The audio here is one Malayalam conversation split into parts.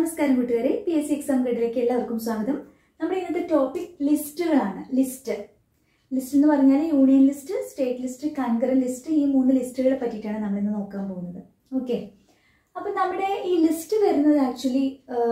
നമസ്കാരം കൂട്ടുകാരെ പി എസ് സി എക്സാം ഗൈഡിലേക്ക് എല്ലാവർക്കും സ്വാഗതം നമ്മുടെ ഇന്നത്തെ ടോപ്പിക് ലിസ്റ്റുകളാണ് ലിസ്റ്റ് ലിസ്റ്റ് എന്ന് പറഞ്ഞാൽ union list state list concurrent list ഈ മൂന്ന് ലിസ്റ്റുകളെ പറ്റിയിട്ടാണ് നമ്മൾ ഇന്ന് നോക്കാൻ പോകുന്നത് ഓക്കെ അപ്പം നമ്മുടെ ഈ ലിസ്റ്റ് വരുന്നത് ആക്ച്വലി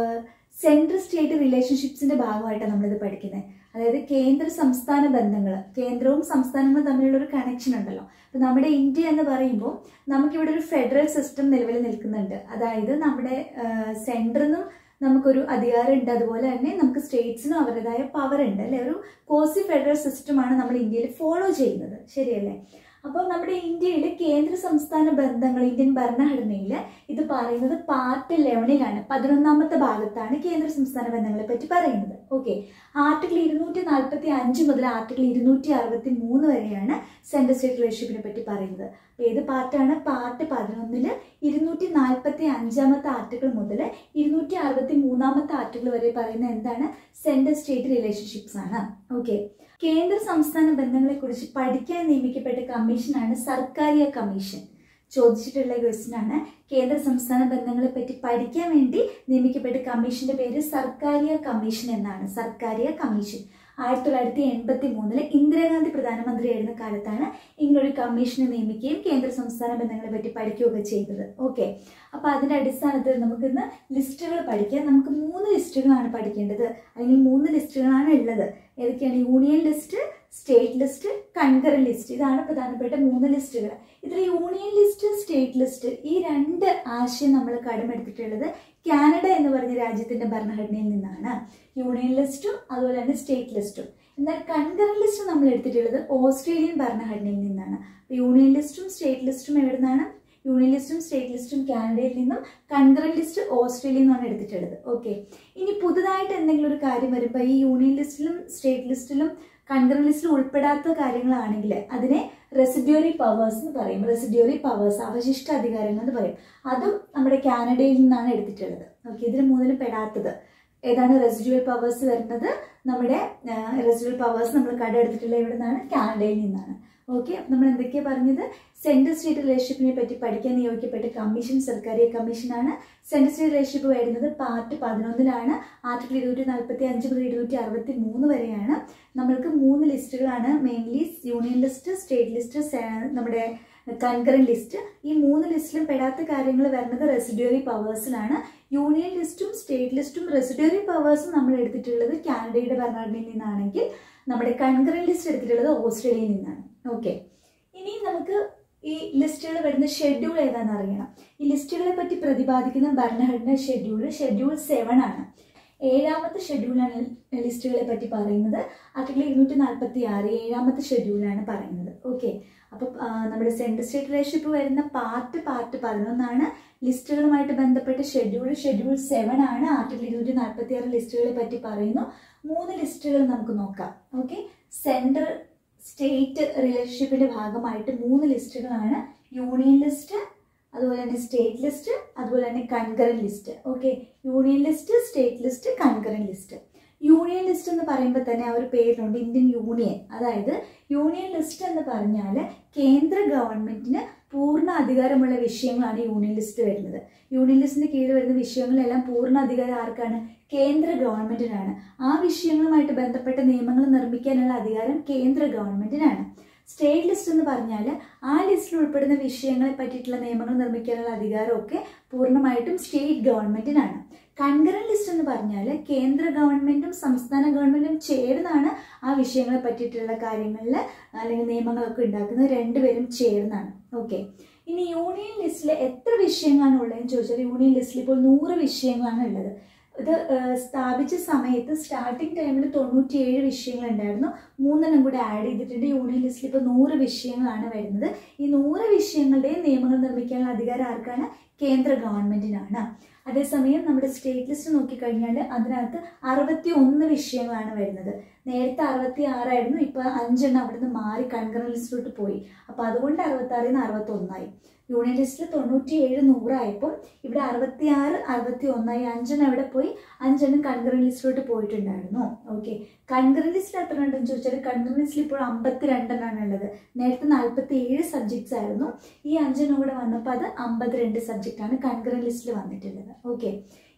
സെൻട്രൽ സ്റ്റേറ്റ് റിലേഷൻഷിപ്സിന്റെ ഭാഗമായിട്ടാണ് നമ്മളിത് പഠിക്കുന്നത് അതായത് കേന്ദ്ര സംസ്ഥാന ബന്ധങ്ങൾ കേന്ദ്രവും സംസ്ഥാനങ്ങളും തമ്മിലുള്ള ഒരു കണക്ഷൻ ഉണ്ടല്ലോ അപ്പം നമ്മുടെ ഇന്ത്യ എന്ന് പറയുമ്പോൾ നമുക്കിവിടെ ഒരു ഫെഡറൽ സിസ്റ്റം നിലവിൽ നിൽക്കുന്നുണ്ട് അതായത് നമ്മുടെ സെൻട്രിൽ നിന്നും നമുക്കൊരു അധികാരം ഉണ്ട് അതുപോലെ തന്നെ നമുക്ക് സ്റ്റേറ്റ്സിനും അവരുടേതായ പവർ ഉണ്ട് അല്ലെ ഒരു കോസി ഫെഡറൽ സിസ്റ്റമാണ് നമ്മൾ ഇന്ത്യയിൽ ഫോളോ ചെയ്യുന്നത് ശരിയല്ലേ അപ്പോൾ നമ്മുടെ ഇന്ത്യയിൽ കേന്ദ്ര സംസ്ഥാന ബന്ധങ്ങൾ ഇന്ത്യൻ ഭരണഘടനയിൽ ഇത് പറയുന്നത് പാർട്ട് ലെവനിലാണ് പതിനൊന്നാമത്തെ ഭാഗത്താണ് കേന്ദ്ര സംസ്ഥാന ബന്ധങ്ങളെ പറ്റി പറയുന്നത് ഓക്കെ ആർട്ടിക്കിൾ ഇരുന്നൂറ്റി നാൽപ്പത്തി അഞ്ച് മുതൽ ആർട്ടിക്കിൾ ഇരുന്നൂറ്റി അറുപത്തി മൂന്ന് വരെയാണ് സെൻട്രൽ സ്റ്റേറ്റ് റിലേഷൻഷിപ്പിനെ പറ്റി പറയുന്നത് ഏത് പാർട്ടാണ് പാർട്ട് പതിനൊന്നില് ഇരുന്നൂറ്റി നാൽപ്പത്തി അഞ്ചാമത്തെ ആർട്ടിക്കിൾ മുതൽ ഇരുന്നൂറ്റി അറുപത്തി മൂന്നാമത്തെ ആർട്ടിക്കിൾ വരെ പറയുന്ന എന്താണ് സെൻട്രൽ സ്റ്റേറ്റ് റിലേഷൻഷിപ്സ് ആണ് ഓക്കെ കേന്ദ്ര സംസ്ഥാന ബന്ധങ്ങളെ കുറിച്ച് പഠിക്കാൻ നിയമിക്കപ്പെട്ട കമ്മീഷനാണ് സർക്കാരിയ കമ്മീഷൻ ചോദിച്ചിട്ടുള്ള ക്വസ്റ്റ്യൻ ആണ് കേന്ദ്ര സംസ്ഥാന ബന്ധങ്ങളെ പറ്റി പഠിക്കാൻ വേണ്ടി നിയമിക്കപ്പെട്ട കമ്മീഷന്റെ പേര് സർക്കാരിയ കമ്മീഷൻ എന്നാണ് സർക്കാരിയ കമ്മീഷൻ ആയിരത്തി തൊള്ളായിരത്തി എൺപത്തി മൂന്നില് ഇന്ദിരാഗാന്ധി പ്രധാനമന്ത്രിയായിരുന്ന കാലത്താണ് ഇങ്ങനൊരു കമ്മീഷനെ നിയമിക്കുകയും കേന്ദ്ര സംസ്ഥാന ബന്ധങ്ങളെ പറ്റി പഠിക്കുകയൊക്കെ ചെയ്തത് ഓക്കെ അപ്പോൾ അതിന്റെ അടിസ്ഥാനത്തിൽ നമുക്കിന്ന് ലിസ്റ്റുകൾ പഠിക്കാം നമുക്ക് മൂന്ന് ലിസ്റ്റുകളാണ് പഠിക്കേണ്ടത് അല്ലെങ്കിൽ മൂന്ന് ലിസ്റ്റുകളാണ് ഉള്ളത് ഏതൊക്കെയാണ് union list state list concurrent list ഇതാണ് പ്രധാനപ്പെട്ട മൂന്ന് ലിസ്റ്റുകൾ ഇതിൽ യൂണിയൻ ലിസ്റ്റ് സ്റ്റേറ്റ് ലിസ്റ്റ് ഈ രണ്ട് ആശയം നമ്മൾ കടമെടുത്തിട്ടുള്ളത് കാനഡ എന്ന് പറഞ്ഞ രാജ്യത്തിന്റെ ഭരണഘടനയിൽ നിന്നാണ് യൂണിയൻ ലിസ്റ്റും അതുപോലെ തന്നെ സ്റ്റേറ്റ് ലിസ്റ്റും എന്നാൽ കൺകറൻ ലിസ്റ്റ് നമ്മൾ എടുത്തിട്ടുള്ളത് ഓസ്ട്രേലിയൻ ഭരണഘടനയിൽ നിന്നാണ് യൂണിയൻ ലിസ്റ്റും സ്റ്റേറ്റ് ലിസ്റ്റും എവിടെ നിന്നാണ് യൂണിയൻ ലിസ്റ്റും സ്റ്റേറ്റ് ലിസ്റ്റും കാനഡയിൽ നിന്നും കൺകറൻ ലിസ്റ്റ് ഓസ്ട്രേലിയയിൽ നിന്നാണ് എടുത്തിട്ടുള്ളത് ഓക്കെ ഇനി പുതുതായിട്ട് എന്തെങ്കിലും ഒരു കാര്യം വരുമ്പോൾ ഈ യൂണിയൻ ലിസ്റ്റിലും സ്റ്റേറ്റ് ലിസ്റ്റിലും കൺകറൻ ലിസ്റ്റിൽ ഉൾപ്പെടാത്ത കാര്യങ്ങളാണെങ്കിൽ അതിനെ റെസിഡ്യൂറി പവേഴ്സ് എന്ന് പറയും റെസിഡ്യൂറി പവേഴ്സ് അവശിഷ്ട അധികാരങ്ങൾ എന്ന് പറയും അതും നമ്മുടെ കാനഡയിൽ നിന്നാണ് എടുത്തിട്ടുള്ളത് ഓക്കെ ഇതിന് മൂന്നിലും പെടാത്തത് ഏതാണ് റെസിഡ്യൂവൽ പവേഴ്സ് വരുന്നത് നമ്മുടെ റെസിഡ്യൂവൽ പവേഴ്സ് നമ്മൾ കടമെടുത്തിട്ടുള്ള ഇവിടെ നിന്നാണ് കാനഡയിൽ നിന്നാണ് ഓക്കെ നമ്മൾ എന്തൊക്കെയാ പറഞ്ഞത് സെൻട്രൽ സ്റ്റേറ്റ് റിലേഷൻഷിപ്പിനെ പറ്റി പഠിക്കാൻ നിയോഗിക്കപ്പെട്ട കമ്മീഷൻ സർക്കാർ കമ്മീഷനാണ് സെൻട്രൽ സ്റ്റേറ്റ് റിലേഷൻഷിപ്പ് വരുന്നത് പാർട്ട് പതിനൊന്നിലാണ് ആർട്ടിക്കിൾ ഇരുന്നൂറ്റി നാൽപ്പത്തി അഞ്ച് മുതൽ ഇരുന്നൂറ്റി അറുപത്തി മൂന്ന് വരെയാണ് നമ്മൾക്ക് മൂന്ന് ലിസ്റ്റുകളാണ് mainly union list state list നമ്മുടെ കൺകറൻ ലിസ്റ്റ് ഈ മൂന്ന് ലിസ്റ്റിലും പെടാത്ത കാര്യങ്ങൾ വരുന്നത് റെസിഡ്യൂറി പവേഴ്സിലാണ് യൂണിയൻ ലിസ്റ്റും സ്റ്റേറ്റ് ലിസ്റ്റും റെസിഡ്യൂറി പവേഴ്സും നമ്മൾ എടുത്തിട്ടുള്ളത് കാനഡയുടെ ഭരണഘടനയിൽ നിന്നാണെങ്കിൽ നമ്മുടെ കൺകറൻ ലിസ്റ്റ് എടുത്തിട്ടുള്ളത് ഓസ്ട്രേലിയയിൽ നിന്നാണ് ഓക്കെ ഇനി നമുക്ക് ഈ ലിസ്റ്റുകൾ വരുന്ന ഷെഡ്യൂൾ ഏതാണെന്ന് അറിയണം ഈ ലിസ്റ്റുകളെ പറ്റി പ്രതിപാദിക്കുന്ന ഭരണഘടന ഷെഡ്യൂൾ ഷെഡ്യൂൾ സെവൻ ആണ് ഏഴാമത്തെ ഷെഡ്യൂളാണ് ലിസ്റ്റുകളെ പറ്റി പറയുന്നത് ആർട്ടിക്കിൾ ഇരുന്നൂറ്റി നാൽപ്പത്തി ആറ് ഏഴാമത്തെ ഷെഡ്യൂളാണ് പറയുന്നത് ഓക്കെ അപ്പോൾ നമ്മുടെ സെൻട്രൽ സ്റ്റേറ്റ് റിലേഷൻഷിപ്പ് വരുന്ന പാർട്ട് പാർട്ട് പതിനൊന്നാണ് ലിസ്റ്റുകളുമായിട്ട് ബന്ധപ്പെട്ട ഷെഡ്യൂൾ ഷെഡ്യൂൾ സെവൻ ആണ് ആർട്ടിക്കിൾ ഇരുന്നൂറ്റി നാൽപ്പത്തി ആറ് ലിസ്റ്റുകളെ പറ്റി പറയുന്നു മൂന്ന് ലിസ്റ്റുകൾ നമുക്ക് നോക്കാം ഓക്കെ സെൻട്രൽ സ്റ്റേറ്റ് റിലേഷൻഷിപ്പിന്റെ ഭാഗമായിട്ട് മൂന്ന് ലിസ്റ്റുകളാണ് യൂണിയൻ ലിസ്റ്റ് അതുപോലെ തന്നെ സ്റ്റേറ്റ് ലിസ്റ്റ് അതുപോലെ തന്നെ concurrent list okay union list state list concurrent list union list എന്ന് പറയുമ്പോൾ തന്നെ ആ ഒരു പേരുണ്ട് ഇന്ത്യൻ യൂണിയൻ അതായത് യൂണിയൻ ലിസ്റ്റ് എന്ന് പറഞ്ഞാൽ കേന്ദ്ര ഗവൺമെന്റിന് പൂർണ്ണ അധികാരമുള്ള വിഷയങ്ങളാണ് യൂണിയൻ ലിസ്റ്റ് വരുന്നത് യൂണിയൻ ലിസ്റ്റിന്റെ കീഴിൽ വരുന്ന വിഷയങ്ങളെല്ലാം പൂർണ്ണ അധികാരം ആർക്കാണ് കേന്ദ്ര ഗവൺമെന്റിനാണ് ആ വിഷയങ്ങളുമായിട്ട് ബന്ധപ്പെട്ട നിയമങ്ങൾ നിർമ്മിക്കാനുള്ള അധികാരം കേന്ദ്ര ഗവൺമെന്റിനാണ് സ്റ്റേറ്റ് ലിസ്റ്റ് എന്ന് പറഞ്ഞാൽ ആ ലിസ്റ്റിൽ ഉൾപ്പെടുന്ന വിഷയങ്ങളെ പറ്റിയിട്ടുള്ള നിയമങ്ങൾ നിർമ്മിക്കാനുള്ള അധികാരമൊക്കെ പൂർണ്ണമായിട്ടും സ്റ്റേറ്റ് ഗവൺമെന്റിനാണ് കൺകറൻ ലിസ്റ്റ് എന്ന് പറഞ്ഞാൽ കേന്ദ്ര ഗവൺമെന്റും സംസ്ഥാന ഗവൺമെന്റും ചേർന്നാണ് ആ വിഷയങ്ങളെ പറ്റിയിട്ടുള്ള കാര്യങ്ങളിൽ അല്ലെങ്കിൽ നിയമങ്ങളൊക്കെ ഉണ്ടാക്കുന്നത് രണ്ടുപേരും ചേർന്നാണ് ഓക്കെ ഇനി യൂണിയൻ ലിസ്റ്റിൽ എത്ര വിഷയങ്ങളാണ് ഉള്ളതെന്ന് ചോദിച്ചാൽ യൂണിയൻ ലിസ്റ്റിൽ ഇപ്പോൾ നൂറ് വിഷയങ്ങളാണ് ഉള്ളത് ഇത് സ്ഥാപിച്ച സമയത്ത് സ്റ്റാർട്ടിംഗ് ടൈമിൽ തൊണ്ണൂറ്റിയേഴ് വിഷയങ്ങൾ ഉണ്ടായിരുന്നു മൂന്നെണ്ണം കൂടെ ആഡ് ചെയ്തിട്ടുണ്ട് യൂണിയൻ ലിസ്റ്റിൽ ഇപ്പോൾ നൂറ് വിഷയങ്ങളാണ് വരുന്നത് ഈ നൂറ് വിഷയങ്ങളുടെയും നിയമങ്ങൾ നിർമ്മിക്കാനുള്ള അധികാരം ആർക്കാണ് കേന്ദ്ര ഗവൺമെന്റിനാണ് അതേസമയം നമ്മുടെ സ്റ്റേറ്റ് ലിസ്റ്റ് നോക്കിക്കഴിഞ്ഞാൽ അതിനകത്ത് അറുപത്തി ഒന്ന് വിഷയങ്ങളാണ് വരുന്നത് നേരത്തെ അറുപത്തി ആറായിരുന്നു ഇപ്പൊ അഞ്ചെണ്ണം അവിടുന്ന് മാറി കൺകറൻ ലിസ്റ്റിലോട്ട് പോയി അപ്പൊ അതുകൊണ്ട് അറുപത്തി ആറിൽ നിന്ന് അറുപത്തി ഒന്നായി യൂണിയൻ ലിസ്റ്റിൽ തൊണ്ണൂറ്റിയേഴ് നൂറായപ്പോൾ ഇവിടെ അറുപത്തി ആറ് അറുപത്തി ഒന്നായി അഞ്ചെണ്ണം അവിടെ പോയി അഞ്ചെണ്ണം കൺകറൻ ലിസ്റ്റിലോട്ട് പോയിട്ടുണ്ടായിരുന്നു ഓക്കെ കൺകറൻ ലിസ്റ്റിൽ എത്ര ഉണ്ടെന്ന് ചോദിച്ചാൽ കൺകറൻ ലിസ്റ്റിൽ ഇപ്പോൾ അമ്പത്തി രണ്ടെണ്ണമാണ് ഉള്ളത് നേരത്തെ നാൽപ്പത്തി ഏഴ് സബ്ജക്ട്സ് ആയിരുന്നു ഈ അഞ്ചെണ്ണം കൂടെ വന്നപ്പോൾ അത് അമ്പത്തിരണ്ട് സബ്ജക്റ്റ് ആണ് കൺകറൻ ലിസ്റ്റിൽ വന്നിട്ടുള്ളത് ഓക്കെ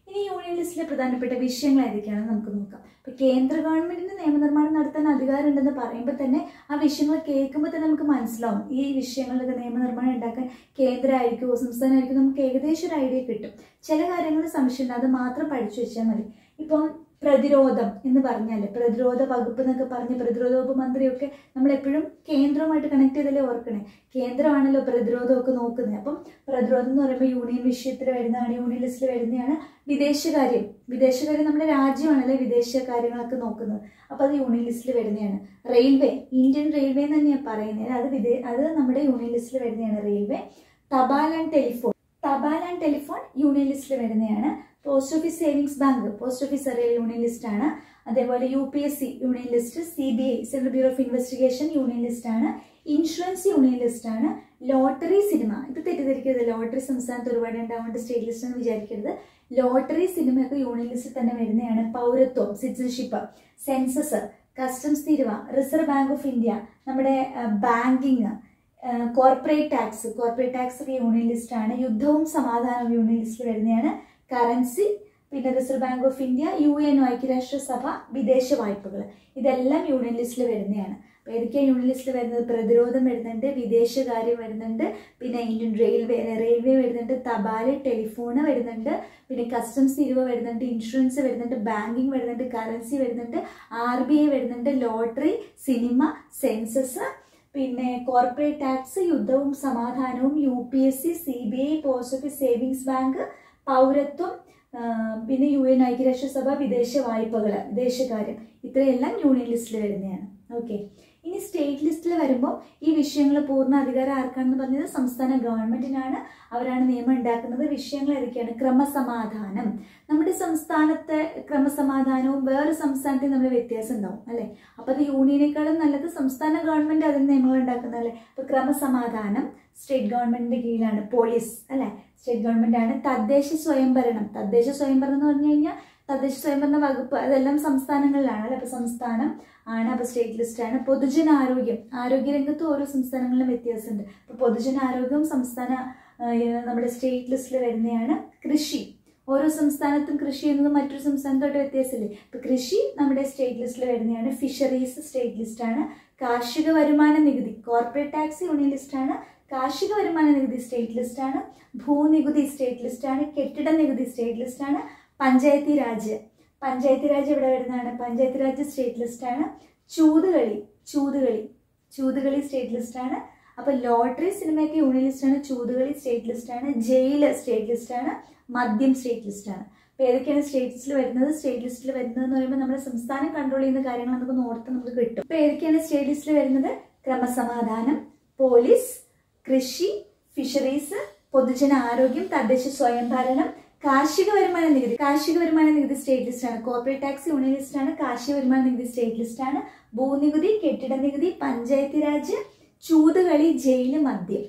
ഇനി യൂണിയൻ ലിസ്റ്റിലെ പ്രധാനപ്പെട്ട വിഷയങ്ങൾ ഏതൊക്കെയാണെന്ന് നമുക്ക് നോക്കാം ഇപ്പൊ കേന്ദ്ര ഗവൺമെന്റിന് നിയമനിർമ്മാണം നടത്താൻ അധികാരമുണ്ടെന്ന് പറയുമ്പോൾ തന്നെ ആ വിഷയങ്ങൾ കേൾക്കുമ്പോൾ തന്നെ നമുക്ക് മനസ്സിലാവും ഈ വിഷയങ്ങളിലൊക്കെ നിയമനിർമ്മാണം ഉണ്ടാക്കാൻ കേന്ദ്രമായിരിക്കുമോ സംസ്ഥാനമായിരിക്കും നമുക്ക് ഏകദേശം ഒരു ഐഡിയ കിട്ടും ചില കാര്യങ്ങൾ സംശയമുണ്ട് അത് മാത്രം പഠിച്ചു വെച്ചാൽ മതി ഇപ്പം പ്രതിരോധം എന്ന് പറഞ്ഞാൽ പ്രതിരോധ വകുപ്പ് എന്നൊക്കെ പറഞ്ഞ് പ്രതിരോധ വകുപ്പ് മന്ത്രിയൊക്കെ നമ്മൾ എപ്പോഴും കേന്ദ്രവുമായിട്ട് കണക്ട് ചെയ്തല്ലേ ഓർക്കണേ കേന്ദ്രമാണല്ലോ പ്രതിരോധമൊക്കെ നോക്കുന്നത് അപ്പം പ്രതിരോധം എന്ന് പറയുമ്പോൾ യൂണിയൻ വിഷയത്തിൽ വരുന്നതാണ് യൂണിയൻ ലിസ്റ്റിൽ വരുന്നതാണ് വിദേശകാര്യം വിദേശകാര്യം നമ്മുടെ രാജ്യമാണല്ലേ വിദേശ കാര്യങ്ങളൊക്കെ നോക്കുന്നത് അപ്പോൾ അത് യൂണിയൻ ലിസ്റ്റിൽ വരുന്നതാണ് റെയിൽവേ ഇന്ത്യൻ റെയിൽവേ എന്ന് തന്നെയാണ് പറയുന്നത് അത് വിദേ അത് നമ്മുടെ യൂണിയൻ ലിസ്റ്റിൽ വരുന്നതാണ് റെയിൽവേ തപാൽ ആൻഡ് ടെലിഫോൺ തപാൽ ആൻഡ് ടെലിഫോൺ യൂണിയൻ ലിസ്റ്റിൽ വരുന്നതാണ് post office savings bank post office അറിയൽ യൂണിയൻ ലിസ്റ്റ് ആണ് അതേപോലെ U P S C union list C B I central bureau of investigation union list ആണ് ഇൻഷുറൻസ് യൂണിയൻ ലിസ്റ്റ് ആണ് ലോട്ടറി സിനിമ ഇത് തെറ്റിദ്ധരിക്കരുത് ലോട്ടറി സംസ്ഥാനത്ത് ഒരുപാട് ഉണ്ടാവേണ്ട സ്റ്റേറ്റ് ലിസ്റ്റ് എന്ന് വിചാരിക്കരുത് ലോട്ടറി സിനിമയൊക്കെ യൂണിയൻ ലിസ്റ്റിൽ തന്നെ വരുന്നതാണ് പൗരത്വം സിറ്റിസൺഷിപ്പ് സെൻസസ് കസ്റ്റംസ് തീരുവ റിസർവ് ബാങ്ക് ഓഫ് ഇന്ത്യ നമ്മുടെ banking corporate tax corporate tax ഒക്കെ യൂണിയൻ ലിസ്റ്റ് ആണ് യുദ്ധവും സമാധാനവും യൂണിയൻ ലിസ്റ്റിൽ വരുന്നതാണ് കറൻസി പിന്നെ Reserve Bank of India U N ഐക്യരാഷ്ട്രസഭ വിദേശ വായ്പകൾ ഇതെല്ലാം യൂണിയൻ ലിസ്റ്റിൽ വരുന്നതാണ് അപ്പോൾ ഏതൊക്കെയാണ് യൂണിയൻ ലിസ്റ്റിൽ വരുന്നത് പ്രതിരോധം വരുന്നുണ്ട് വിദേശകാര്യം വരുന്നുണ്ട് പിന്നെ ഇന്ത്യൻ റെയിൽവേ റെയിൽവേ വരുന്നുണ്ട് തപാല് ടെലിഫോണ് വരുന്നുണ്ട് പിന്നെ കസ്റ്റംസ് തീരുവ വരുന്നുണ്ട് ഇൻഷുറൻസ് വരുന്നുണ്ട് ബാങ്കിങ് വരുന്നുണ്ട് കറൻസി വരുന്നുണ്ട് ആർ ബി ഐ വരുന്നുണ്ട് ലോട്ടറി സിനിമ സെൻസസ് പിന്നെ കോർപ്പറേറ്റ് ടാക്സ് യുദ്ധവും സമാധാനവും U P S C C B I post office savings bank പൗരത്വം ആ, പിന്നെ യു എൻ ഐക്യരാഷ്ട്രസഭ വിദേശ വായ്പകൾ വിദേശകാര്യം ഇത്രയെല്ലാം യൂണിയൻ ലിസ്റ്റിൽ വരുന്നതാണ് ഓക്കെ ഇനി സ്റ്റേറ്റ് ലിസ്റ്റിൽ വരുമ്പോൾ ഈ വിഷയങ്ങൾ പൂർണ്ണ അധികാരം ആർക്കാണെന്ന് പറഞ്ഞത് സംസ്ഥാന ഗവൺമെന്റിനാണ് അവരാണ് നിയമം ഉണ്ടാക്കുന്നത് വിഷയങ്ങൾ ഏതൊക്കെയാണ് ക്രമസമാധാനം നമ്മുടെ സംസ്ഥാനത്തെ ക്രമസമാധാനവും വേറെ സംസ്ഥാനത്തെ നമ്മൾ വ്യത്യാസം ഉണ്ടാവും അല്ലെ അപ്പൊ അത് യൂണിയനേക്കാളും നല്ലത് സംസ്ഥാന ഗവൺമെന്റ് അതിന് നിയമങ്ങൾ ഉണ്ടാക്കുന്നതല്ലേ അപ്പൊ ക്രമസമാധാനം സ്റ്റേറ്റ് ഗവൺമെന്റിന്റെ കീഴിലാണ് പോലീസ് അല്ലെ സ്റ്റേറ്റ് ഗവൺമെന്റ് ആണ് തദ്ദേശ സ്വയംഭരണം തദ്ദേശ സ്വയംഭരണം എന്ന് പറഞ്ഞു കഴിഞ്ഞാൽ തദ്ദേശ സ്വയംഭരണ വകുപ്പ് അതെല്ലാം സംസ്ഥാനങ്ങളിലാണ് അല്ലെ അപ്പൊ സംസ്ഥാനം ആണ് അപ്പൊ സ്റ്റേറ്റ് ലിസ്റ്റ് ആണ് പൊതുജനാരോഗ്യം ആരോഗ്യരംഗത്ത് ഓരോ സംസ്ഥാനങ്ങളിലും വ്യത്യാസമുണ്ട് അപ്പൊ പൊതുജനാരോഗ്യം സംസ്ഥാന ആ, നമ്മുടെ സ്റ്റേറ്റ് ലിസ്റ്റിൽ വരുന്നതാണ് കൃഷി ഓരോ സംസ്ഥാനത്തും കൃഷി എന്നത് മറ്റൊരു സംസ്ഥാനത്തോട്ട് വ്യത്യാസമില്ലേ ഇപ്പൊ കൃഷി നമ്മുടെ സ്റ്റേറ്റ് ലിസ്റ്റിൽ വരുന്നതാണ് ഫിഷറീസ് സ്റ്റേറ്റ് ലിസ്റ്റ് ആണ് കാർഷിക വരുമാന നികുതി കോർപ്പറേറ്റ് ടാക്സ് യൂണിയൻ ലിസ്റ്റ് ആണ് കാർഷിക വരുമാന നികുതി സ്റ്റേറ്റ് ലിസ്റ്റ് ആണ് ഭൂനികുതി സ്റ്റേറ്റ് ലിസ്റ്റ് ആണ് കെട്ടിട നികുതി സ്റ്റേറ്റ് ലിസ്റ്റ് ആണ് പഞ്ചായത്തി രാജ് പഞ്ചായത്തി രാജ് ഇവിടെ വരുന്നതാണ് പഞ്ചായത്തി രാജ് സ്റ്റേറ്റ് ലിസ്റ്റ് ആണ് ചൂതുകളി ചൂതുകളി ചൂതുകളി സ്റ്റേറ്റ് ലിസ്റ്റ് ആണ് അപ്പൊ ലോട്ടറി സിനിമയൊക്കെ യൂണിയൻ ലിസ്റ്റ് ആണ് ചൂതുകളി സ്റ്റേറ്റ് ലിസ്റ്റ് ആണ് ജയില് സ്റ്റേറ്റ് ലിസ്റ്റ് ആണ് മദ്യം സ്റ്റേറ്റ് ലിസ്റ്റ് ആണ് അപ്പൊ ഏതൊക്കെയാണ് സ്റ്റേറ്റ് ലിസ്റ്റിൽ വരുന്നത് സ്റ്റേറ്റ് ലിസ്റ്റിൽ വരുന്നത് എന്ന് പറയുമ്പോൾ നമ്മുടെ സംസ്ഥാനം കൺട്രോൾ ചെയ്യുന്ന കാര്യങ്ങൾ നമുക്ക് ഓർത്ത് നമുക്ക് കിട്ടും അപ്പൊ ഏതൊക്കെയാണ് സ്റ്റേറ്റ് ലിസ്റ്റിൽ വരുന്നത് ക്രമസമാധാനം പോലീസ് കൃഷി ഫിഷറീസ് പൊതുജന ആരോഗ്യം തദ്ദേശ സ്വയംഭരണം കാർഷിക വരുമാന നികുതി കാർഷിക വരുമാന നികുതി സ്റ്റേറ്റ് ലിസ്റ്റ് ആണ് കോർപ്പറേറ്റ് ടാക്സ് യൂണിയൻ ലിസ്റ്റ് ആണ് കാർഷിക വരുമാന നികുതി സ്റ്റേറ്റ് ലിസ്റ്റ് ആണ് ഭൂനികുതി കെട്ടിട നികുതി പഞ്ചായത്ത് രാജ് ചൂതുകളി ജയില് മദ്യം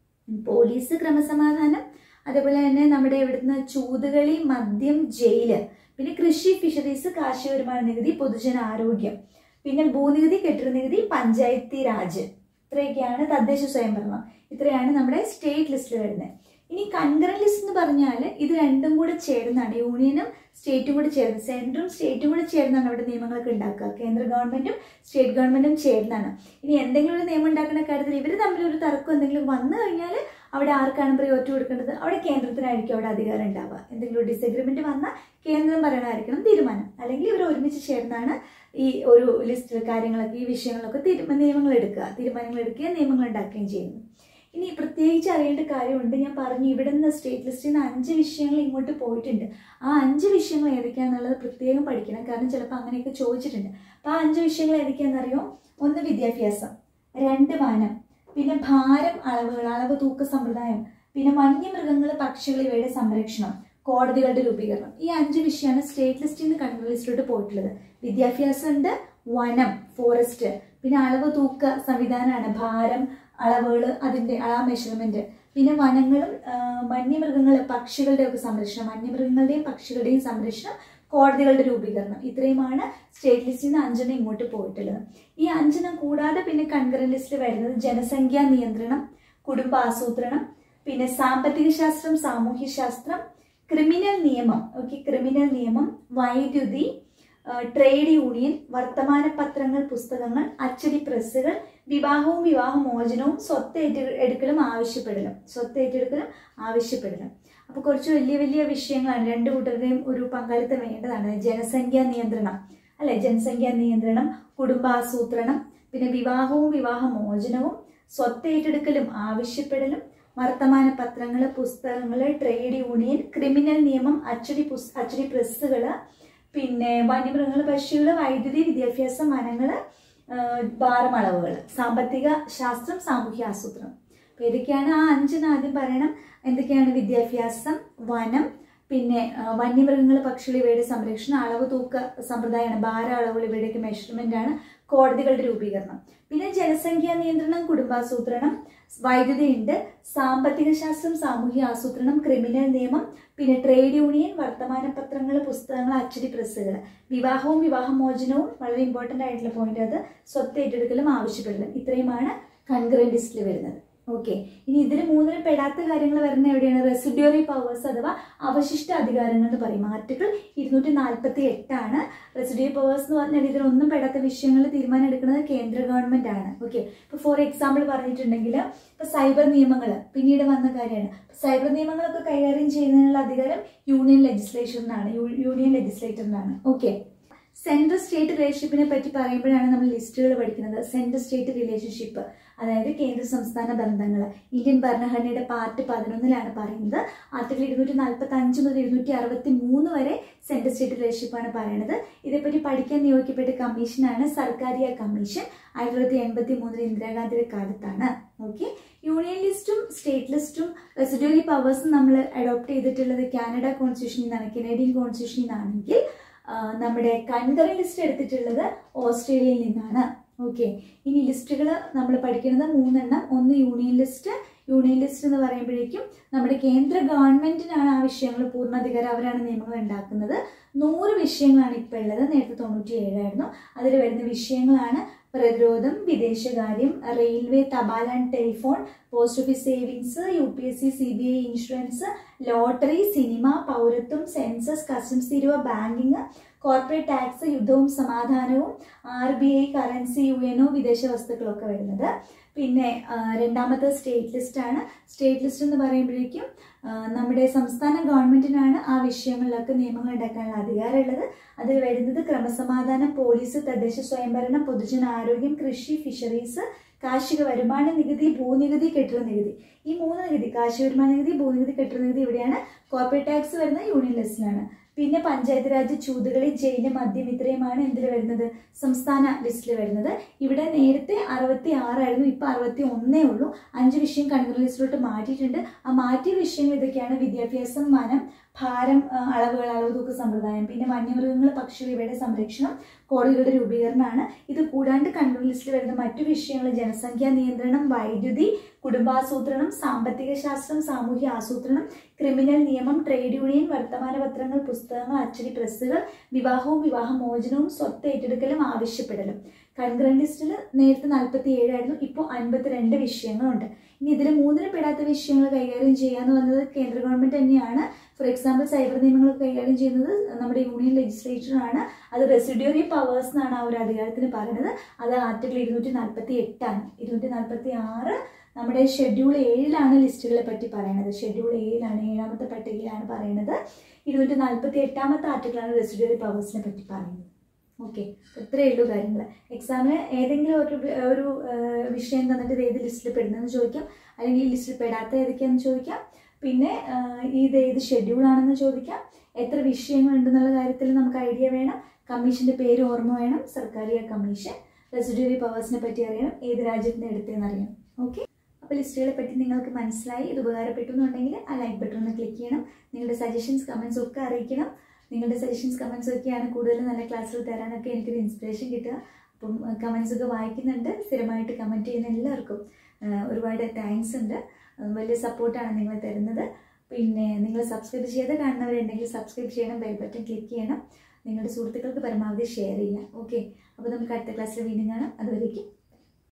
പോലീസ് ക്രമസമാധാനം അതേപോലെ തന്നെ നമ്മുടെ ഇവിടുന്ന് ചൂതുകളി മദ്യം ജയില് പിന്നെ കൃഷി ഫിഷറീസ് കാർഷിക വരുമാന നികുതി പൊതുജന ആരോഗ്യം പിന്നെ ഭൂനികുതി കെട്ടിട നികുതി പഞ്ചായത്തി രാജ് ഇത്രയൊക്കെയാണ് തദ്ദേശ സ്വയംഭരണം ഇത്രയാണ് നമ്മുടെ സ്റ്റേറ്റ് ലിസ്റ്റിൽ വരുന്നത് ഇനി കൺകറന്റ് ലിസ്റ്റ് എന്ന് പറഞ്ഞാൽ ഇത് രണ്ടും കൂടെ ചേർന്നാണ് യൂണിയനും സ്റ്റേറ്റും കൂടെ ചേർന്ന് സെൻട്രലും സ്റ്റേറ്റും കൂടെ ചേർന്നാണ് അവിടെ നിയമങ്ങളൊക്കെ ഉണ്ടാക്കുക കേന്ദ്ര ഗവൺമെന്റും സ്റ്റേറ്റ് ഗവൺമെന്റും ചേർന്നാണ് ഇനി എന്തെങ്കിലും ഒരു നിയമം ഉണ്ടാക്കുന്ന കാര്യത്തിൽ ഇവർ തമ്മിൽ ഒരു തർക്കം എന്തെങ്കിലും വന്നു കഴിഞ്ഞാൽ അവിടെ ആർക്കാണ് പ്രയോറിറ്റി കൊടുക്കേണ്ടത് അവിടെ കേന്ദ്രത്തിനായിരിക്കും അവിടെ അധികാരം ഉണ്ടാവുക എന്തെങ്കിലും ഒരു ഡിസഗ്രിമെന്റ് വന്നാൽ കേന്ദ്രം പറയണമായിരിക്കണം തീരുമാനം അല്ലെങ്കിൽ ഇവർ ഒരുമിച്ച് ചേർന്നാണ് ഈ ഒരു ലിസ്റ്റ് കാര്യങ്ങളൊക്കെ ഈ വിഷയങ്ങളൊക്കെ തീരുമാന നിയമങ്ങൾ എടുക്കുക തീരുമാനങ്ങൾ എടുക്കുകയും നിയമങ്ങൾ ഉണ്ടാക്കുകയും ചെയ്യുന്നു ഇനി പ്രത്യേകിച്ച് അറിയേണ്ട കാര്യമുണ്ട് ഞാൻ പറഞ്ഞു ഇവിടെ നിന്ന് സ്റ്റേറ്റ് ലിസ്റ്റിൽ നിന്ന് അഞ്ച് വിഷയങ്ങൾ ഇങ്ങോട്ട് പോയിട്ടുണ്ട് ആ അഞ്ച് വിഷയങ്ങൾ ഏതൊക്കെയാണെന്നുള്ളത് പ്രത്യേകം പഠിക്കണം കാരണം ചിലപ്പോൾ അങ്ങനെയൊക്കെ ചോദിച്ചിട്ടുണ്ട് അപ്പോൾ ആ അഞ്ച് വിഷയങ്ങൾ ഏതൊക്കെയാണെന്നറിയോ ഒന്ന് വിദ്യാഭ്യാസം രണ്ട് വനം പിന്നെ ഭാരം അളവുകൾ അളവ് തൂക്ക സമ്പ്രദായം പിന്നെ വന്യമൃഗങ്ങൾ പക്ഷികൾ ഇവയുടെ സംരക്ഷണം കോടതികളുടെ രൂപീകരണം ഈ അഞ്ച് വിഷയമാണ് സ്റ്റേറ്റ് ലിസ്റ്റിൽ നിന്ന് കൺട്രോൾ ലിസ്റ്റിലോട്ട് പോയിട്ടുള്ളത് വിദ്യാഭ്യാസം ഉണ്ട് വനം ഫോറസ്റ്റ് പിന്നെ അളവ് തൂക്ക സംവിധാനമാണ് ഭാരം അളവുകൾ അതിൻ്റെ ആ മെഷർമെന്റ് പിന്നെ വനങ്ങളും ആ, വന്യമൃഗങ്ങൾ പക്ഷികളുടെ ഒക്കെ സംരക്ഷണം വന്യമൃഗങ്ങളുടെയും പക്ഷികളുടെയും സംരക്ഷണം കോടതികളുടെ രൂപീകരണം ഇത്രയുമാണ് സ്റ്റേറ്റ് ലിസ്റ്റിൽ നിന്ന് അഞ്ചെണ്ണം ഇങ്ങോട്ട് പോയിട്ടുള്ളത് ഈ അഞ്ചെണ്ണം കൂടാതെ പിന്നെ കൺകറന്റ് ലിസ്റ്റിൽ വരുന്നത് ജനസംഖ്യാ നിയന്ത്രണം കുടുംബ ആസൂത്രണം പിന്നെ സാമ്പത്തിക ശാസ്ത്രം സാമൂഹ്യ ശാസ്ത്രം ക്രിമിനൽ നിയമം ഓക്കെ ക്രിമിനൽ നിയമം വൈദ്യുതി ട്രേഡ് യൂണിയൻ വർത്തമാന പത്രങ്ങൾ പുസ്തകങ്ങൾ അച്ചടി പ്രസ്സുകൾ വിവാഹവും വിവാഹമോചനവും സ്വത്ത് ഏറ്റെ എടുക്കലും ആവശ്യപ്പെടലും സ്വത്ത് ഏറ്റെടുക്കലും ആവശ്യപ്പെടലും അപ്പോൾ കുറച്ച് വലിയ വലിയ വിഷയങ്ങളാണ് രണ്ട് കൂട്ടരുടെയും ഒരു പങ്കാളിത്തം വേണ്ടതാണ് ജനസംഖ്യാ നിയന്ത്രണം അല്ലെ ജനസംഖ്യാ നിയന്ത്രണം കുടുംബാസൂത്രണം പിന്നെ വിവാഹവും വിവാഹമോചനവും സ്വത്ത് ഏറ്റെടുക്കലും ആവശ്യപ്പെടലും വർത്തമാന പത്രങ്ങൾ പുസ്തകങ്ങൾ ട്രേഡ് യൂണിയൻ ക്രിമിനൽ നിയമം അച്ചടി പുസ് അച്ചടി പ്രസ്സുകൾ പിന്നെ വന്യമൃഗങ്ങൾ പക്ഷികൾ വൈദ്യുതി വിദ്യാഭ്യാസം വനങ്ങൾ ഭാരമളവുകൾ സാമ്പത്തിക ശാസ്ത്രം സാമൂഹ്യ ആസൂത്രണം അപ്പോൾ ഏതൊക്കെയാണ് ആ അഞ്ചെന്ന് ആദ്യം പറയണം എന്തൊക്കെയാണ് വിദ്യാഭ്യാസം വനം പിന്നെ ആ, വന്യമൃഗങ്ങൾ പക്ഷികൾ ഇവയുടെ സംരക്ഷണം അളവ് തൂക്ക സമ്പ്രദായമാണ് ഭാര അളവുകൾ ഇവയുടെയൊക്കെ മെഷർമെന്റ് ആണ് കോടതികളുടെ രൂപീകരണം പിന്നെ ജനസംഖ്യാ നിയന്ത്രണം കുടുംബാസൂത്രണം വൈദ്യുതി ഉണ്ട് സാമ്പത്തിക ശാസ്ത്രം സാമൂഹ്യ ആസൂത്രണം ക്രിമിനൽ നിയമം പിന്നെ ട്രേഡ് യൂണിയൻ വർത്തമാന പത്രങ്ങൾ പുസ്തകങ്ങൾ അച്ചടി പ്രസ്സുകൾ വിവാഹവും വിവാഹമോചനവും വളരെ ഇമ്പോർട്ടൻ്റ് ആയിട്ടുള്ള പോയിന്റ് അത് സ്വത്ത് ഏറ്റെടുക്കലും ആവശ്യപ്പെടലും ഇത്രയുമാണ് കൺഗ്രൻ ലിസ്റ്റിൽ വരുന്നത് ഓക്കെ ഇനി ഇതിന് മൂന്നിനും പെടാത്ത കാര്യങ്ങൾ വരുന്ന എവിടെയാണ് റെസിഡ്യൂറി പവേഴ്സ് അഥവാ അവശിഷ്ട അധികാരങ്ങൾ എന്ന് പറയും ആർട്ടിക്കിൾ ഇരുന്നൂറ്റി നാൽപ്പത്തി എട്ടാണ് റെസിഡ്യൂറി പവേഴ്സ് എന്ന് പറഞ്ഞാൽ ഇതിലൊന്നും പെടാത്ത വിഷയങ്ങൾ തീരുമാനം എടുക്കുന്നത് കേന്ദ്ര ഗവൺമെന്റ് ആണ് ഓക്കെ ഇപ്പൊ ഫോർ എക്സാമ്പിൾ പറഞ്ഞിട്ടുണ്ടെങ്കിൽ ഇപ്പൊ സൈബർ നിയമങ്ങൾ പിന്നീട് വന്ന കാര്യമാണ് സൈബർ നിയമങ്ങളൊക്കെ കൈകാര്യം ചെയ്യുന്നതിനുള്ള അധികാരം യൂണിയൻ ലെജിസ്ലേഷറിനാണ് യൂണിയൻ ലെജിസ്ലേറ്ററിനാണ് ഓക്കെ സെൻട്രൽ സ്റ്റേറ്റ് റിലേഷൻഷിപ്പിനെ പറ്റി പറയുമ്പോഴാണ് നമ്മൾ ലിസ്റ്റുകൾ പഠിക്കുന്നത് സെൻട്രൽ സ്റ്റേറ്റ് റിലേഷൻഷിപ്പ് അതായത് കേന്ദ്ര സംസ്ഥാന ബന്ധങ്ങൾ ഇന്ത്യൻ ഭരണഘടനയുടെ പാർട്ട് പതിനൊന്നിലാണ് പറയുന്നത് ആർട്ടിക്കിൾ ഇരുന്നൂറ്റി നാൽപ്പത്തി അഞ്ച് മുതൽ ഇരുന്നൂറ്റി അറുപത്തി മൂന്ന് വരെ സെൻട്രൽ സ്റ്റേറ്റ് റിലേഷൻഷിപ്പാണ് പറയുന്നത് ഇതേപ്പറ്റി പഠിക്കാൻ നിയോഗിക്കപ്പെട്ട കമ്മീഷനാണ് സർക്കാരിയ കമ്മീഷൻ ആയിരത്തി തൊള്ളായിരത്തി എൺപത്തി മൂന്നിൽ ഇന്ദിരാഗാന്ധിയുടെ കാലത്താണ് ഓക്കെ യൂണിയൻ ലിസ്റ്റും സ്റ്റേറ്റ് ലിസ്റ്റും റെസിഡ്യൂറി പവേഴ്സും നമ്മൾ അഡോപ്റ്റ് ചെയ്തിട്ടുള്ളത് കാനഡ കോൺസ്റ്റിറ്റ്യൂഷനിൽ നിന്നാണ് കനേഡിയൻ കോൺസ്റ്റിറ്റ്യൂഷനിൽ നിന്നാണെങ്കിൽ ആ, നമ്മുടെ കൺകറൻ ലിസ്റ്റ് എടുത്തിട്ടുള്ളത് ഓസ്ട്രേലിയയിൽ നിന്നാണ് ഓക്കെ ഇനി ലിസ്റ്റുകൾ നമ്മൾ പഠിക്കുന്നത് മൂന്നെണ്ണം ഒന്ന് യൂണിയൻ ലിസ്റ്റ് യൂണിയൻ ലിസ്റ്റ് എന്ന് പറയുമ്പോഴേക്കും നമ്മുടെ കേന്ദ്ര ഗവൺമെന്റിനാണ് ആ വിഷയങ്ങൾ പൂർണ്ണാധികാരം അവരാണ് നിയമങ്ങൾ ഉണ്ടാക്കുന്നത് നൂറ് വിഷയങ്ങളാണ് ഇപ്പോൾ ഉള്ളത് നേരത്തെ തൊണ്ണൂറ്റി ഏഴായിരുന്നു അതിൽ വരുന്ന വിഷയങ്ങളാണ് പ്രതിരോധം വിദേശകാര്യം റെയിൽവേ തപാൽ and telephone post office savings U P S C C B I insurance lottery cinema പൗരത്വം സെൻസസ് കസ്റ്റംസ് തീരുവ ബാങ്കിങ് കോർപ്പറേറ്റ് ടാക്സ് യുദ്ധവും സമാധാനവും R B I currency U N O വിദേശ വസ്തുക്കളൊക്കെ വരുന്നത് പിന്നെ ആ, രണ്ടാമത്തെ സ്റ്റേറ്റ് ലിസ്റ്റ് ആണ് സ്റ്റേറ്റ് ലിസ്റ്റ് എന്ന് പറയുമ്പോഴേക്കും ആ, നമ്മുടെ സംസ്ഥാന ഗവൺമെന്റിനാണ് ആ വിഷയങ്ങളിലൊക്കെ നിയമങ്ങൾ ഉണ്ടാക്കാനുള്ള അധികാരമുള്ളത് അതിൽ വരുന്നത് ക്രമസമാധാനം പോലീസ് തദ്ദേശ സ്വയംഭരണം പൊതുജനാരോഗ്യം കൃഷി ഫിഷറീസ് കാർഷിക വരുമാന നികുതി ഭൂനികുതി കെട്ടിട നികുതി ഈ മൂന്ന് നികുതി കാർഷിക വരുമാന നികുതി ഭൂനികുതി കെട്ടിട നികുതി ഇവിടെയാണ് കോർപ്പറേറ്റ് ടാക്സ് വരുന്നത് യൂണിയൻ ലിസ്റ്റിലാണ് പിന്നെ പഞ്ചായത്ത് രാജ് ചൂതുകളി ജയില് മദ്യം ഇത്രയുമാണ് എന്തിൽ വരുന്നത് സംസ്ഥാന ലിസ്റ്റിൽ വരുന്നത് ഇവിടെ നേരത്തെ അറുപത്തി ആറായിരുന്നു ഇപ്പൊ അറുപത്തി ഒന്നേ ഉള്ളൂ അഞ്ച് വിഷയം കൺഗ്രസ് ലിസ്റ്റിലോട്ട് മാറ്റിയിട്ടുണ്ട് ആ മാറ്റിയ വിഷയങ്ങൾ ഇതൊക്കെയാണ് വിദ്യാഭ്യാസം വനം ഭാരം ആ, അളവുകൾ അളവ് തൂക്ക സമ്പ്രദായം പിന്നെ വന്യമൃഗങ്ങൾ പക്ഷികൾ ഇവയുടെ സംരക്ഷണം കോടതികളുടെ രൂപീകരണമാണ് ഇത് കൂടാണ്ട് കൺട്രോൾ ലിസ്റ്റിൽ വരുന്ന മറ്റു വിഷയങ്ങൾ ജനസംഖ്യാ നിയന്ത്രണം വൈദ്യുതി കുടുംബാസൂത്രണം സാമ്പത്തിക ശാസ്ത്രം സാമൂഹ്യ ആസൂത്രണം ക്രിമിനൽ നിയമം ട്രേഡ് യൂണിയൻ വർത്തമാന പത്രങ്ങൾ പുസ്തകങ്ങൾ അച്ചടി പ്രസ്സുകൾ വിവാഹവും വിവാഹമോചനവും സ്വത്ത് ഏറ്റെടുക്കലും ആവശ്യപ്പെടലും കൺഗ്രൻ ലിസ്റ്റിൽ നേരത്തെ നാൽപ്പത്തി ഏഴായിരുന്നു ഇപ്പോൾ അൻപത്തിരണ്ട് വിഷയങ്ങളുണ്ട് ഇനി ഇതിൽ മൂന്നിന് പെടാത്ത വിഷയങ്ങൾ കൈകാര്യം ചെയ്യാന്ന് പറയുന്നത് കേന്ദ്ര ഗവൺമെന്റ് തന്നെയാണ് ഫോർ എക്സാമ്പിൾ സൈബർ നിയമങ്ങൾ കൈകാര്യം ചെയ്യുന്നത് നമ്മുടെ യൂണിയൻ ലെജിസ്ലേച്ചറാണ് അത് റെസിഡ്യൂറി പവേഴ്സ് എന്നാണ് ആ ഒരു അധികാരത്തിന് പറയുന്നത് അത് ആർട്ടിക്കിൾ ഇരുന്നൂറ്റി നാൽപ്പത്തി എട്ടാണ് ഇരുന്നൂറ്റി നാൽപ്പത്തി ആറ് നമ്മുടെ ഷെഡ്യൂൾ ഏഴിലാണ് ലിസ്റ്റുകളെ പറ്റി പറയുന്നത് ഷെഡ്യൂൾ ഏഴിലാണ് ഏഴാമത്തെ പട്ടികയിലാണ് പറയുന്നത് ഇരുന്നൂറ്റി നാൽപ്പത്തി എട്ടാമത്തെ ആർട്ടിക്കിളാണ് റെസിഡ്യൂറി പവേഴ്സിനെ പറ്റി പറയുന്നത് ഓക്കെ ഇത്രയേ ഉള്ളൂ കാര്യങ്ങൾ എക്സാമിന് ഏതെങ്കിലും ഒരു വി- ഒരു ആ, വിഷയം തന്നിട്ട് ഇത് ഏത് ലിസ്റ്റിൽ പെടുന്നതെന്ന് ചോദിക്കാം അല്ലെങ്കിൽ ഈ ലിസ്റ്റിൽ പെടാത്ത ഏതൊക്കെയാണെന്ന് ചോദിക്കാം പിന്നെ ആ, ഇത് ഏത് ഷെഡ്യൂളാണെന്ന് ചോദിക്കാം എത്ര വിഷയങ്ങളുണ്ടെന്നുള്ള കാര്യത്തിൽ നമുക്ക് ഐഡിയ വേണം കമ്മീഷന്റെ പേര് ഓർമ്മ വേണം സർക്കാരിയ കമ്മീഷൻ റെസിഡ്യൂറി പവേഴ്സിനെ പറ്റി അറിയണം ഏത് രാജ്യത്ത് നിന്ന് എടുത്തതെന്ന് അറിയണം ഓക്കെ അപ്പോൾ ലിസ്റ്റുകളെ പറ്റി നിങ്ങൾക്ക് മനസ്സിലായി ഇത് ഉപകാരപ്പെട്ടു എന്നുണ്ടെങ്കിൽ ആ ലൈക്ക് ബട്ടൺ ഒന്ന് ക്ലിക്ക് ചെയ്യണം നിങ്ങളുടെ സജഷൻസ് കമൻസ് ഒക്കെ അറിയിക്കണം നിങ്ങളുടെ സജഷൻസ് കമൻസ് ഒക്കെയാണ് കൂടുതൽ നല്ല ക്ലാസ്സുകൾ തരാനൊക്കെ എനിക്കൊരു ഇൻസ്പിറേഷൻ കിട്ടുക അപ്പം കമൻസ് ഒക്കെ വായിക്കുന്നുണ്ട് സ്ഥിരമായിട്ട് കമൻറ്റ് ചെയ്യുന്ന എല്ലാവർക്കും ആ, ഒരുപാട് താങ്ക്സ് ഉണ്ട് ആ, വലിയ സപ്പോർട്ടാണ് നിങ്ങൾ തരുന്നത് പിന്നെ നിങ്ങൾ സബ്സ്ക്രൈബ് ചെയ്ത് കാണുന്നവരുണ്ടെങ്കിൽ സബ്സ്ക്രൈബ് ചെയ്യണം ബെൽ ബട്ടൺ ക്ലിക്ക് ചെയ്യണം നിങ്ങളുടെ സുഹൃത്തുക്കൾക്ക് പരമാവധി ഷെയർ ചെയ്യാം ഓക്കെ അപ്പോൾ നമുക്ക് അടുത്ത ക്ലാസ്സിൽ വീണ്ടും കാണാം അതുവരേക്കും